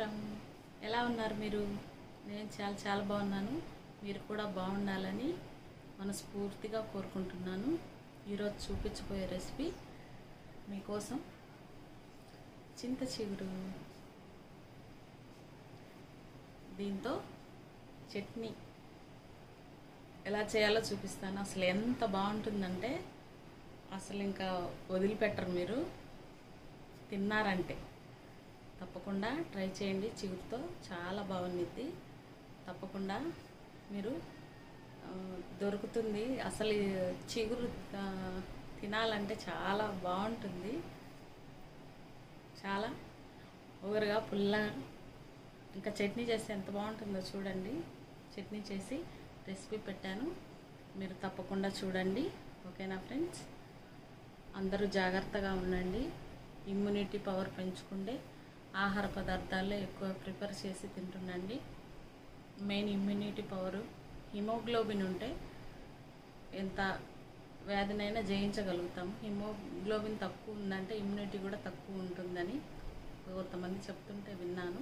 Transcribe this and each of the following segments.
నమస్కారం ఎలా ఉన్నారు మీరు నేను చాలా చాలా బాగున్నాను మీరు కూడా బాగుండాలని మనస్ఫూర్తిగా కోరుకుంటున్నాను ఈరోజు చూపించబోయే రెసిపీ మీకోసం చింత చిగురు దీంతో చట్నీ ఎలా చేయాలో చూపిస్తాను అసలు ఎంత బాగుంటుందంటే అసలు ఇంకా వదిలిపెట్టరు మీరు తిన్నారంటే తప్పకుండా ట్రై చేయండి చిగురుతో చాలా బాగుండిద్ది తప్పకుండా మీరు ఆ, దొరుకుతుంది అసలు ఈ చిగురు ఆ, తినాలంటే చాలా బాగుంటుంది చాలా ఊరగా పుల్లగా ఇంకా చట్నీ చేస్తే ఎంత బాగుంటుందో చూడండి చట్నీ చేసి రెసిపీ పెట్టాను మీరు తప్పకుండా చూడండి ఓకేనా ఫ్రెండ్స్ అందరూ జాగ్రత్తగా ఉండండి ఇమ్యూనిటీ పవర్ పెంచుకుంటే ఆహార పదార్థాలే ఎక్కువ ప్రిపేర్ చేసి తింటుండండి మెయిన్ ఇమ్యూనిటీ పవరు హిమోగ్లోబిన్ ఉంటే ఎంత వ్యాధినైనా జయించగలుగుతాం హిమోగ్లోబిన్ తక్కువ ఉందంటే ఇమ్యూనిటీ కూడా తక్కువ ఉంటుందని కొంతమంది చెప్తుంటే విన్నాను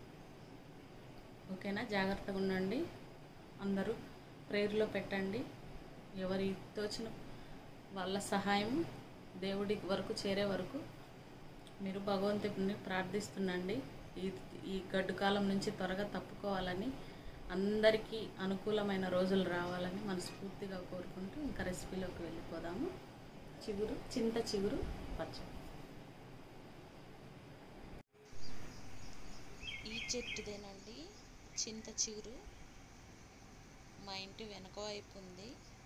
ఓకేనా జాగ్రత్తగా ఉండండి అందరూ ప్రేయర్లో పెట్టండి ఎవరి తోచిన వాళ్ళ సహాయం దేవుడి వరకు చేరే వరకు మీరు భగవంతుడిని ప్రార్థిస్తుండండి ఈ ఈ గడ్డు కాలం నుంచి త్వరగా తప్పుకోవాలని అందరికీ అనుకూలమైన రోజులు రావాలని మనస్ఫూర్తిగా కోరుకుంటూ ఇంకా రెసిపీలోకి వెళ్ళిపోదాము చిగురు చింత చిగురు పచ్చడి ఈ చెట్టుదేనండి చింత చిగురు మా ఇంటి వెనక వైపు ఉంది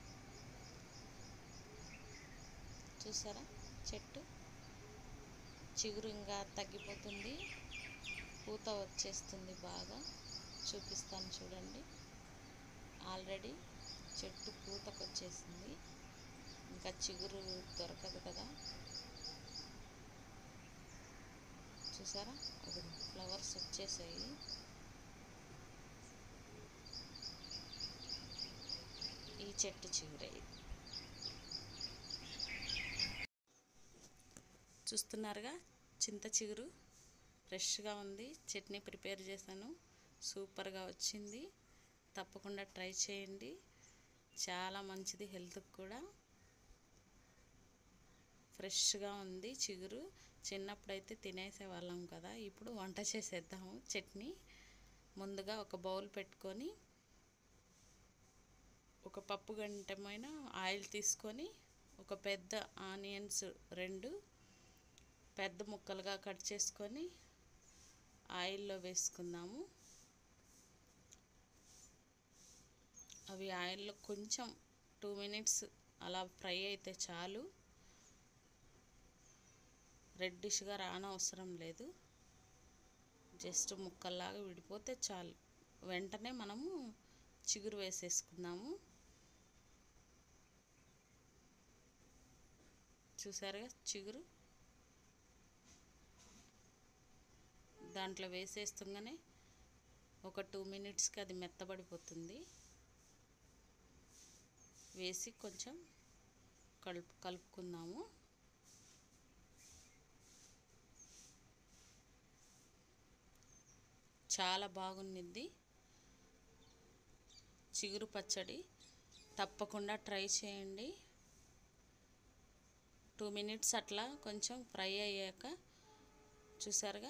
చూసారా చెట్టు చిగురు ఇంకా తగ్గిపోతుంది పూత వచ్చేస్తుంది బాగా చూపిస్తాను చూడండి ఆల్రెడీ చెట్టు పూతకు వచ్చేసింది ఇంకా చిగురు దొరకదు కదా చూసారా అది ఫ్లవర్స్ వచ్చేసాయి ఈ చెట్టు చిగురే ఇది చూస్తున్నారుగా చింత చిగురు ఫ్రెష్గా ఉంది చట్నీ ప్రిపేర్ చేశాను సూపర్గా వచ్చింది తప్పకుండా ట్రై చేయండి చాలా మంచిది హెల్త్కి కూడా ఫ్రెష్గా ఉంది చిగురు చిన్నప్పుడైతే తినేసే వాళ్ళం కదా ఇప్పుడు వంట చేసేద్దాము చట్నీ ముందుగా ఒక బౌల్ పెట్టుకొని ఒక పప్పు గంటమైన ఆయిల్ తీసుకొని ఒక పెద్ద ఆనియన్స్ రెండు పెద్ద ముక్కలుగా కట్ చేసుకొని ఆయిల్లో వేసుకుందాము అవి ఆయిల్లో కొంచెం టూ మినిట్స్ అలా ఫ్రై అయితే చాలు రెడ్డిష్గా రానవసరం లేదు జస్ట్ ముక్కల్లాగా విడిపోతే చాలు వెంటనే మనము చిగురు వేసేసుకుందాము చూసారుగా చిగురు దాంట్లో వేసేస్తుంగానే ఒక టూ మినిట్స్కి అది మెత్తబడిపోతుంది వేసి కొంచెం కలుపు కలుపుకుందాము చాలా బాగుంది చిగురు పచ్చడి తప్పకుండా ట్రై చేయండి టూ మినిట్స్ అట్లా కొంచెం ఫ్రై అయ్యాక చూసారుగా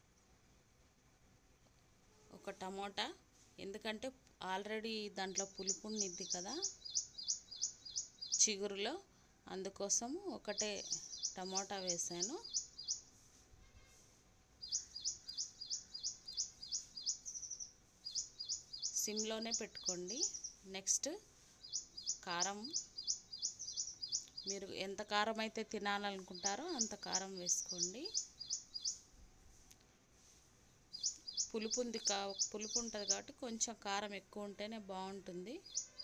ఒక టమోటా ఎందుకంటే ఆల్రెడీ దాంట్లో పులుపు ఉండిద్ది కదా చిగురులో అందుకోసము ఒకటే టమోటా వేసాను సిమ్లోనే పెట్టుకోండి నెక్స్ట్ కారం మీరు ఎంత కారం అయితే తినాలనుకుంటారో అంత కారం వేసుకోండి పులుపు ఉంది కా పులుపు ఉంటుంది కాబట్టి కొంచెం కారం ఎక్కువ ఉంటేనే బాగుంటుంది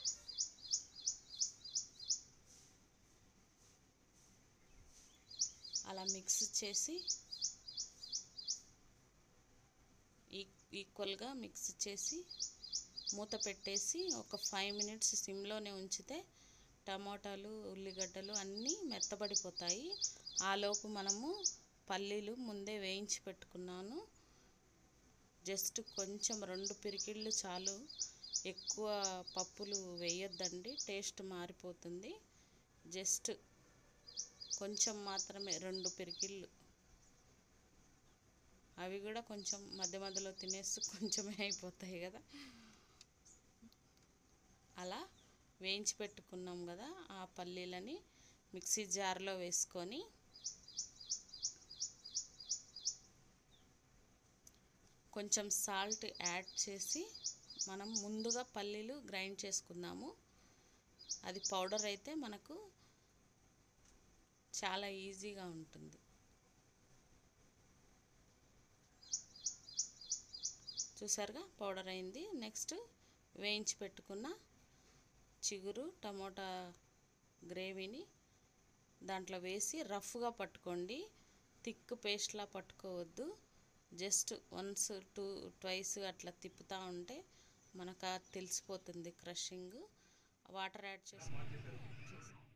అలా మిక్స్ చేసి ఈక్వల్గా మిక్స్ చేసి మూత పెట్టేసి ఒక ఫైవ్ మినిట్స్ సిమ్లోనే ఉంచితే టమాటాలు ఉల్లిగడ్డలు అన్నీ మెత్తబడిపోతాయి ఆలోపు మనము పల్లీలు ముందే వేయించి పెట్టుకున్నాను జస్ట్ కొంచెం రెండు పిరికిళ్ళు చాలు ఎక్కువ పప్పులు వేయొద్దండి టేస్ట్ మారిపోతుంది జస్ట్ కొంచెం మాత్రమే రెండు పిరికిళ్ళు అవి కూడా కొంచెం మధ్య మధ్యలో తినేస్తూ కొంచెమే అయిపోతాయి కదా అలా వేయించి పెట్టుకున్నాం కదా ఆ పల్లీలని మిక్సీ జార్లో వేసుకొని కొంచెం సాల్ట్ యాడ్ చేసి మనం ముందుగా పల్లీలు గ్రైండ్ చేసుకుందాము అది పౌడర్ అయితే మనకు చాలా ఈజీగా ఉంటుంది చూసారుగా పౌడర్ అయింది నెక్స్ట్ వేయించి పెట్టుకున్న చిగురు టమోటా గ్రేవీని దాంట్లో వేసి రఫ్గా పట్టుకోండి థిక్ పేస్ట్లా పట్టుకోవద్దు జస్ట్ వన్స్ టూ ట్వైస్ అట్లా తిప్పుతూ ఉంటే మనకు ఆ తెలిసిపోతుంది క్రషింగ్ వాటర్ యాడ్ చేసి